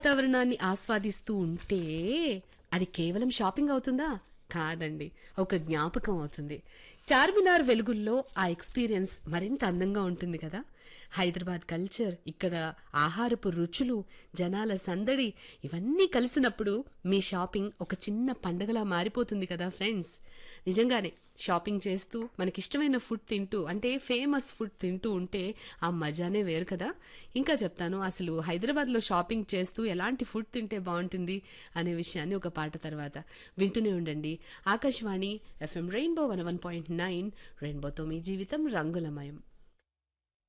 వాతావరణాన్ని ఆస్వాదిస్తూ ఉంటే అది కేవలం షాపింగ్ అవుతుందా కాదండి ఒక జ్ఞాపకం అవుతుంది చార్మినార్ వెలుగుల్లో ఆ ఎక్స్పీరియన్స్ మరింత అందంగా ఉంటుంది కదా హైదరాబాద్ కల్చర్ ఇక్కడ ఆహారపు రుచులు జనాల సందడి ఇవన్నీ కలిసినప్పుడు మీ షాపింగ్ ఒక చిన్న పండగలా మారిపోతుంది కదా ఫ్రెండ్స్ నిజంగానే షాపింగ్ చేస్తూ మనకిష్టమైన ఫుడ్ తింటూ అంటే ఫేమస్ ఫుడ్ తింటూ ఉంటే ఆ మజానే వేరు కదా ఇంకా చెప్తాను అసలు హైదరాబాద్లో షాపింగ్ చేస్తూ ఎలాంటి ఫుడ్ తింటే బాగుంటుంది అనే విషయాన్ని ఒక పాట తర్వాత వింటూనే ఉండండి Akashvani FM rainbow one one point nine రెయిన్బోతో మీ జీవితం రంగులమయం